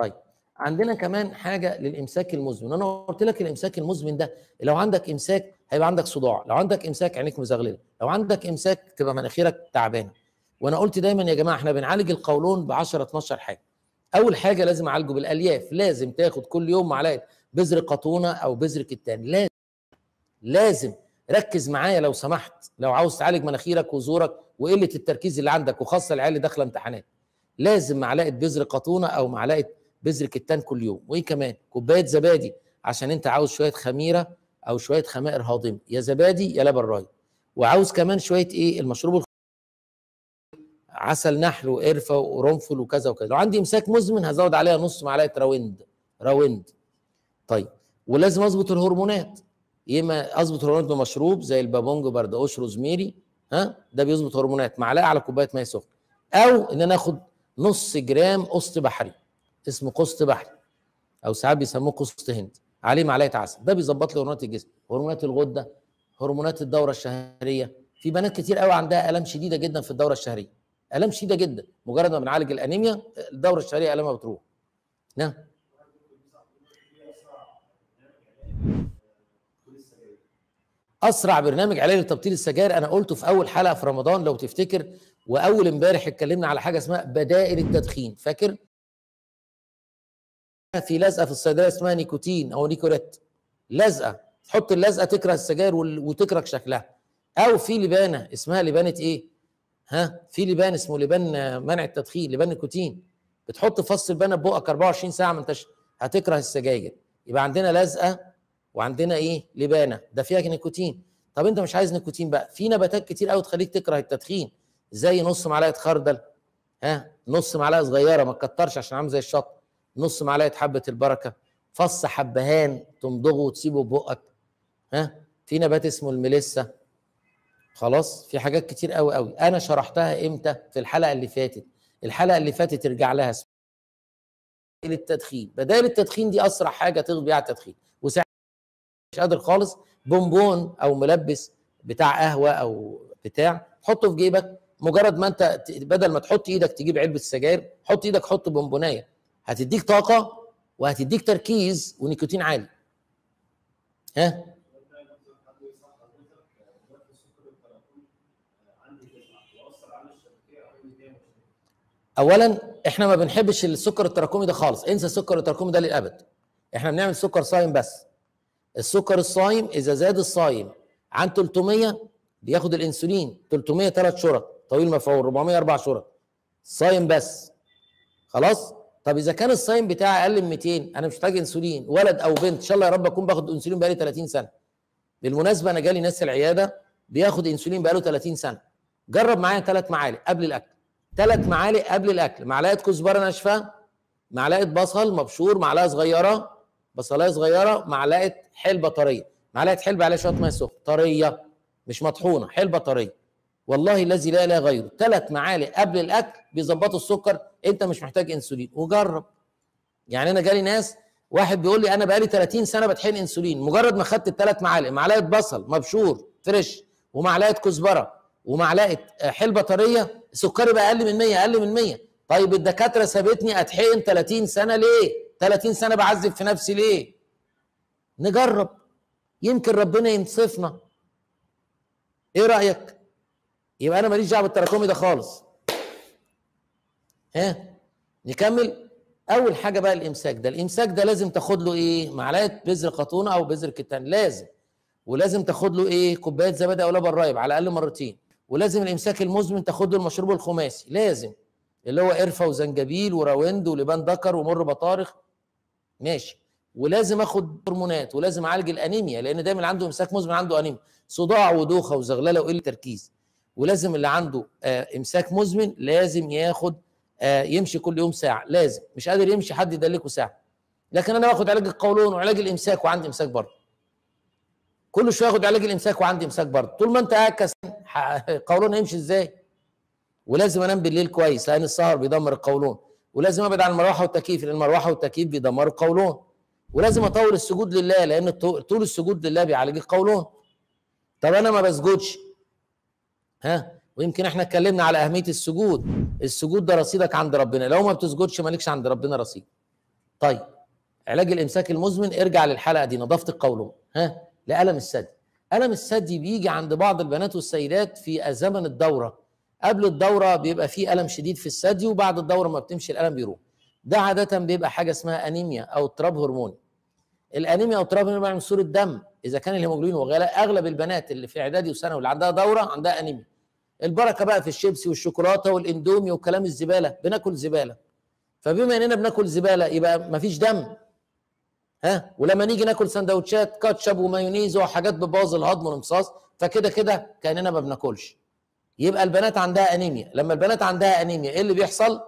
طيب عندنا كمان حاجه للامساك المزمن انا قلت لك الامساك المزمن ده لو عندك امساك هيبقى عندك صداع لو عندك امساك عينيك مزغلله لو عندك امساك تبقى مناخيرك تعبانه وانا قلت دايما يا جماعه احنا بنعالج القولون ب 10 12 حاجه اول حاجه لازم اعالجه بالالياف لازم تاخد كل يوم معلقه بذر قطونه او بذر كتان لازم لازم ركز معايا لو سمحت لو عاوز تعالج مناخيرك وزورك وقله التركيز اللي عندك وخاصه العيال اللي داخله امتحانات لازم معلقه بذر قطونه او معلقه بذر كتان كل يوم وايه كمان كوبايه زبادي عشان انت عاوز شويه خميره او شويه خمائر هاضمه يا زبادي يا لبن راي وعاوز كمان شويه ايه المشروب الخ... عسل نحل وقرفه وقرنفل وكذا وكذا لو عندي امساك مزمن هزود عليها نص معلقه راوند راوند طيب ولازم اظبط الهرمونات يا اما اظبط هرمونات بمشروب زي البابونج بردقوش روزميري ها ده بيظبط هرمونات معلقه على كوبايه ميه سخنه او ان انا اخد نص جرام قسط بحري اسمه قسط بحري او ساعات بيسموه قسط هند عليه معلقه عسل ده بيظبط لي هرمونات الجسم هرمونات الغده هرمونات الدوره الشهريه في بنات كتير قوي عندها الام شديده جدا في الدوره الشهريه الام شديده جدا مجرد ما بنعالج الانيميا الدوره الشهريه الامها بتروح نعم اسرع برنامج علاج لتبطيل السجاير انا قلته في اول حلقه في رمضان لو تفتكر واول امبارح اتكلمنا على حاجه اسمها بدائل التدخين فاكر في لزقه في الصيدليه اسمها نيكوتين او نيكوريت لزقه تحط اللزقه تكره السجاير وتكره شكلها او في لبانه اسمها لبانه ايه ها في لبان اسمه لبان منع التدخين لبان نيكوتين بتحط فص اللبانه ببقك 24 ساعه ما انتش هتكره السجاير يبقى عندنا لزقه وعندنا ايه لبانه ده فيها نيكوتين طب انت مش عايز نيكوتين بقى في نباتات كتير قوي تخليك تكره التدخين زي نص معلقه خردل ها نص معلقه صغيره ما تكترش عشان عامل زي الشط نص معلقه حبه البركه فص حبهان تمضغه وتسيبه ببقك ها في نبات اسمه الميليسا خلاص في حاجات كتير قوي قوي انا شرحتها امتى في الحلقه اللي فاتت الحلقه اللي فاتت ارجع لها اسمها التدخين بدائل التدخين دي اسرع حاجه تغضي بيها التدخين وساعات مش قادر خالص بونبون او ملبس بتاع قهوه او بتاع تحطه في جيبك مجرد ما انت بدل ما تحط ايدك تجيب علبه سجاير حط ايدك حط بونبونايه هتديك طاقه وهتديك تركيز ونيكوتين عالي ها اولا احنا ما بنحبش السكر التراكمي ده خالص انسى السكر التراكمي ده للابد احنا بنعمل سكر صايم بس السكر الصايم اذا زاد الصايم عن 300 بياخد الانسولين 300 ثلاث شرط طويل مفعول 400 اربع شرط صايم بس خلاص طب اذا كان الصايم بتاعي اقل من 200 انا مش محتاج انسولين ولد او بنت ان شاء الله يا رب اكون باخد انسولين بقالي 30 سنه بالمناسبه انا جالي ناس العياده بياخد انسولين بقاله 30 سنه جرب معايا ثلاث معالق قبل الاكل ثلاث معالق قبل الاكل معلقه كزبره ناشفه معلقه بصل مبشور معلقه صغيره بصلايه صغيره معلقه حلبه طريه معلقه حلبه عليها شويه ميه سخنه طريه مش مطحونه حلبه طريه والله الذي لا اله غيره ثلاث معالق قبل الاكل بيظبطوا السكر انت مش محتاج انسولين وجرب يعني انا جالي ناس واحد بيقول لي انا بقالي 30 سنه بتحقن انسولين مجرد ما خدت الثلاث معالق معلقه بصل مبشور فريش ومعلقه كزبره ومعلقه حلبه طريه سكري بقى اقل من 100 اقل من 100 طيب الدكاتره سابتني اتحقن 30 سنه ليه 30 سنه بعذب في نفسي ليه نجرب يمكن ربنا ينصفنا ايه رايك يبقى انا ماليش دعوه بالتراكمي ده خالص ها نكمل اول حاجه بقى الامساك ده الامساك ده لازم تاخد له ايه معلقه بذر قطونه او بذر كتان لازم ولازم تاخد له ايه كوبايه زبادي او لبن رايب على الاقل مرتين ولازم الامساك المزمن تاخد له المشروب الخماسي لازم اللي هو قرفه وزنجبيل وراوند ولبان دكر ومر بطارخ ماشي ولازم اخد هرمونات ولازم اعالج الانيميا لان دايما اللي عنده امساك مزمن عنده انيميا صداع ودوخه وزغلله وقله تركيز ولازم اللي عنده آه امساك مزمن لازم ياخد آه يمشي كل يوم ساعه لازم مش قادر يمشي حد يدلكه ساعه لكن انا باخد علاج القولون وعلاج الامساك وعندي امساك برضه كل شويه اخد علاج الامساك وعندي امساك برضه طول ما انت قاعد كسلان قولون هيمشي ازاي ولازم انام بالليل كويس لان السهر بيدمر القولون ولازم ابعد عن المروحه والتكييف لان المروحه والتكييف بيدمروا القولون ولازم اطول السجود لله لان طول السجود لله بيعالج القولون طب انا ما بسجدش ها ويمكن احنا اتكلمنا على اهميه السجود السجود ده رصيدك عند ربنا لو ما بتسجدش مالكش عند ربنا رصيد طيب علاج الامساك المزمن ارجع للحلقه دي نظافه القولون ها لالم الثدي الم الثدي بيجي عند بعض البنات والسيدات في زمن الدوره قبل الدوره بيبقى فيه الم شديد في الثدي وبعد الدوره ما بتمشي الالم بيروح ده عاده بيبقى حاجه اسمها انيميا او اضطراب هرموني الانيميا او اضطراب هرموني من صوره دم اذا كان الهيموجلوبين وغلاء اغلب البنات اللي في اعدادي وثانوي اللي عندها دوره عندها انيميا البركه بقى في الشيبسي والشوكولاته والاندومي وكلام الزباله بناكل زباله فبما اننا بناكل زباله يبقى مفيش دم ها ولما نيجي ناكل سندوتشات كاتشب ومايونيز وحاجات بتبوظ الهضم والامتصاص فكده كده كاننا ما بناكلش يبقى البنات عندها انيميا لما البنات عندها انيميا ايه اللي بيحصل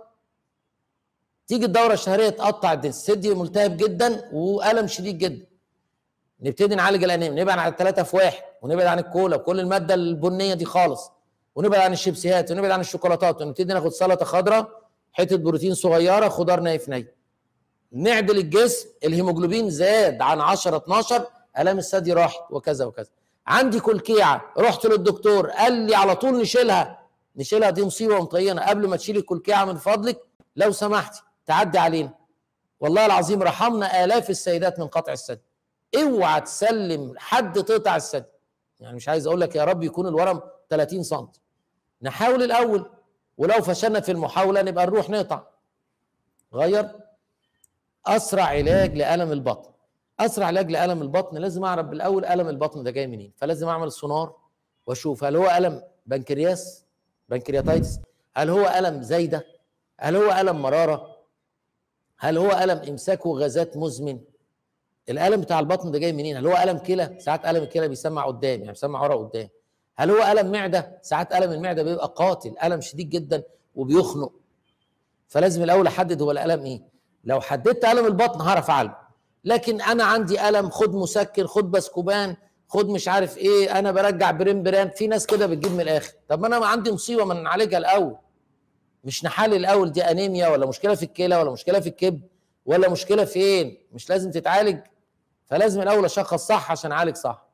تيجي الدوره الشهريه تقطع الدنس الثدي ملتهب جدا والم شديد جدا نبتدي نعالج الانيميا نبعد عن الثلاثه في واحد ونبعد عن الكولا وكل الماده البنيه دي خالص ونبعد عن الشيبسيات ونبعد عن الشوكولاتات ونبتدي ناخد سلطه خضراء حته بروتين صغيره خضار نايف ني نعدل الجسم الهيموجلوبين زاد عن 10 12 الام الثدي راحت وكذا وكذا عندي كلكيعه رحت للدكتور قال لي على طول نشيلها نشيلها دي مصيبه ومطينه قبل ما تشيلي الكلكيعه من فضلك لو سمحتي تعدي علينا والله العظيم رحمنا الاف السيدات من قطع الثدي اوعى تسلم حد تقطع الثدي يعني مش عايز اقول لك يا رب يكون الورم 30 سم نحاول الاول ولو فشلنا في المحاوله نبقى نروح نقطع غير اسرع علاج لالم البطن اسرع علاج لالم البطن لازم اعرف بالاول الم البطن ده جاي منين فلازم اعمل سونار واشوف هل هو الم بنكرياس بنكرياتايتس هل هو الم زايده هل هو الم مراره هل هو الم امساك وغازات مزمن الالم بتاع البطن ده جاي منين هل هو الم كلى ساعات الم الكلى بيسمع قدام يعني بيسمع ورا قدام هل هو الم معده ساعات الم المعده بيبقى قاتل الم شديد جدا وبيخنق فلازم الاول احدد هو الالم ايه لو حددت الم البطن هعرف اعالجه لكن انا عندي الم خد مسكن خد بسكوبان خد مش عارف ايه انا برجع برين بران في ناس كده بتجيب من الاخر طب ما انا عندي مصيبه ما نعالجها الاول مش نحلل الاول دي انيميا ولا مشكله في الكلى ولا مشكله في الكبد ولا مشكله فين مش لازم تتعالج فلازم الاول اشخص صح عشان اعالج صح